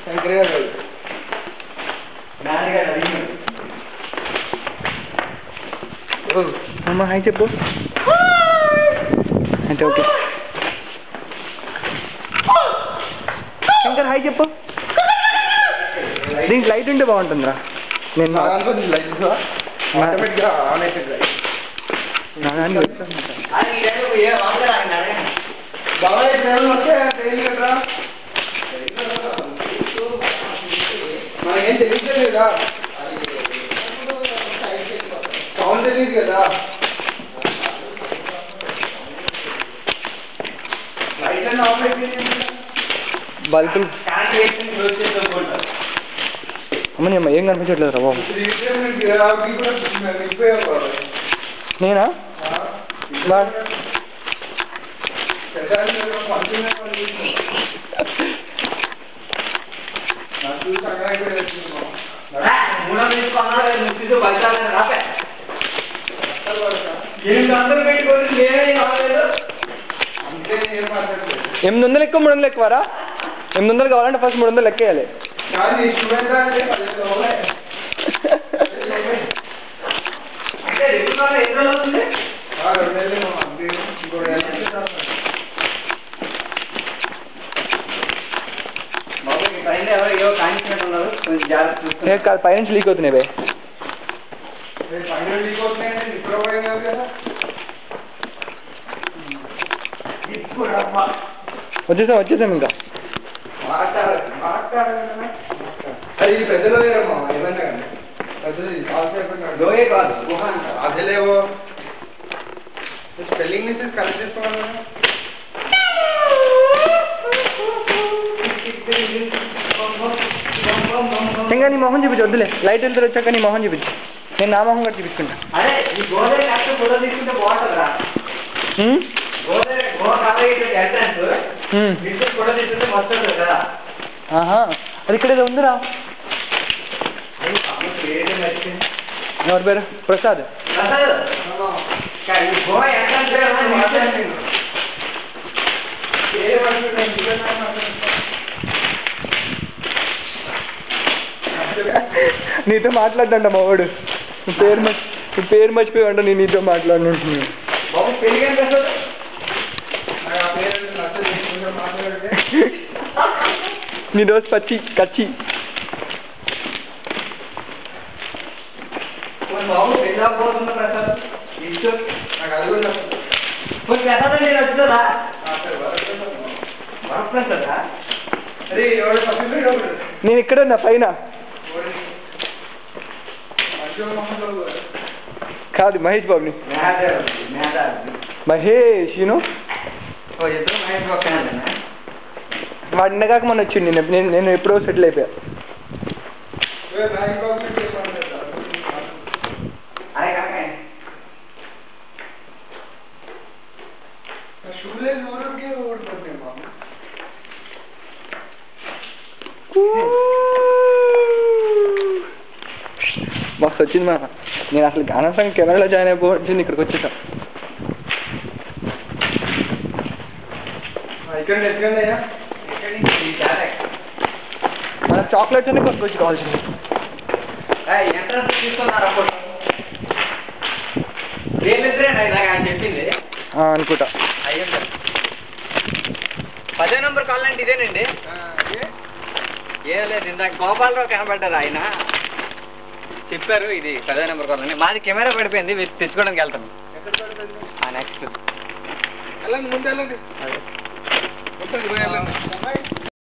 శంకర్ గారు నాన్నగారు అడిగినాడు ఓ, అమ్మ హాయ్ చెప్పు అంటే ఓకే శంకర్ హాయ్ చెప్పు దీనికి లైట్ ఉంటే బాగుంటుందిరా నేను నా దాంట్లో లైట్ ఆటోమేటిక్ గా ఆన్ అవుతుంది నా దాన్ని అది ఈ టైంలో ఏ వాడతారు ఆయన అడగండి బాబాయ్ ట్రైన్ వస్తే ట్రైన్ కట్టరా మనకేం తెలియదు కదా సౌండ్ తెలియదు కదా లైట్ అన్న ఆఫ్ అయిపోయింది బల్బులు కరెంట్ వేసుకుని క్లోజ్ చేస్తూ ఉంటారు అమ్మ నీ అమ్మ ఏం కనిపించట్లేదు రా బాబు ఇప్పుడు ఈ ట్రైన్ గిరాకీ కూడా నిండిపోయావు బాబాయ్ నేనా వా- పెద్ద పంచుకునే పని చేస్తున్నావు. నాకు చూసి అక్కడ కూడా వచ్చింది మూడో వేసుకున్నాడు ముక్తితో బయట రాపే ఎనిమిది వందలు పెట్టుకొని నేనే కాలేదు అంతే ఏం మాట్లాడలేదు ఎనిమిది వందలు ఎక్కువ మూడు వందలు ఎక్కువరా ఎనిమిది వందలు కావాలంటే ఫస్ట్ మూడు వందలు ఎక్కేయాలి కానీ స్టూడెంట్ అంటే పదిహేను రోజులే. అంటే రెగ్యులర్ ఎన్ని రోజులు అవుతుంది ఆ రెండు నెలలు ఏమో అంతే. ఇంకో నెల అయితే చాలు. బాబు ఈ పైన ఎవరు ఏవో కాయించినట్టు ఉన్నారు కొంచెం జాగ్రత్త ఏ చూసుకోండి కాదు పైనుంచి లీక్ అవుతున్నాయి బే రేపు పైన లీక్ అవుతున్నాయంటే నిద్ర పోయినావు కదా ఇప్పుడు అమ్మా వచ్చేసాం వచ్చేసాం ఇంకా మాట్లాడాలి మాట్లాడాలి అది ఇది పెద్దలో లేరమ్మా ఏమన్నా కానీ పెద్దది కాల్సేపు లోయే కాదు గుహ అంటారు అదేలేవో స్పెల్లింగ్ నుంచి కరెక్ట్ చేసుకోవాలి ఇంకా నీ మొహం చూపించు వద్దులే లైట్ వెళ్తే వచ్చాక నీ మొహం చూపించు నేను నా మొహం కూడా చూపించుకుంటా అరే ఈ గోదావరి కష్ట ఫోటో తీసుకుంటే బాగుంటుందిరా ఉమ్? గోదావరి గోవా కాలేజ్ ఎంట్రన్స్ ఉమ్. తీసుకుని ఫోటో తీసుకుంటే మస్తు ఉంటుంది కదా ఆహా అది ఇక్కడ ఏదో ఉందిరా అయ్యి పాపం పేరే మర్చిపోయింది. ఎవరి పేరు ప్రసాద్ అసలు కానీ ఈ గోవా ఎంట్రన్స్ పేరు ఏమన్నా మాట్లాడండి. ఏ పడుతుంది నీతో మాట్లాడంట మా వాడు నీ పేరు మర్చి నీ పేరు మర్చిపోయి అంట నేను నీతో మాట్లాడుకుంటున్నాను బాబు పెళ్లి కనిపిస్తుంది నాకు ఆ పేరు నచ్చదు కొంచెం మాట్లాడితే నీ దోస్త్ పచ్చి కచ్చి కొన్ని బాబు పెళ్లి అవ్వబోతున్న ప్రసాద్ ఇచ్చు నాకు అది కూడా నచ్చదు. కొన్ని ప్రసాద్ నేను వచ్చిందా ఆ సరే, వరప్రసాద్. వరప్రసాదా అరే ఎవరు పక్కన ఎవరు నేను ఇక్కడ ఉన్నా పైన మంచిగా మొహంలో కాదు మహేష్ బాబుని మేధావి మేధావి మహేష్ యూనో ఓ ఇద్దరు మహేష్ బాబు ఫ్యాన్ వాడు నిన్నగాక మొన్న వచ్చింది నేను నేను నేను ఎప్పుడో సెటిల్ అయిపోయా బ్యాంక్ ఆఫ్ ఇండియా అరే కాక షూలేజ్ ఊరికి ఓడిపోతుంది మామ మస్తు వచ్చింది మా నేను అసలు అనవసరంగా కెమెరాలో జాయిన్ అయిపోయింది ఇక్కడికి వచ్చేసా ఇక్కడ ఎత్తుకండి అయ్యా ఎక్కడి నుంచి ఈ డైరెక్ట్ మన చాక్లెట్స్ అన్ని కొనుక్కొచ్చి కావాల్సింది ఎంట్రన్స్ తీసుకున్నారు అప్పుడు వీళ్ళిద్దరే ఇలాగ ఆయన చెప్పింది ఆ, అనుకుంటా అయ్యో పదో నెంబర్ కాల్ అంటే ఇదేనండి ఏం లేదు ఇందాక గోపాలరావు కనబడ్డారు ఆయన చెప్పారు ఇది పదో నెంబర్ కాల్ అని మాది కెమెరా పడిపోయింది వీళ్ళు తెచ్చుకోవడానికి వెళ్తాను నెక్స్ట్ వెళ్ళండి ముందు వెళ్ళండి ముందు వెళ్ళండి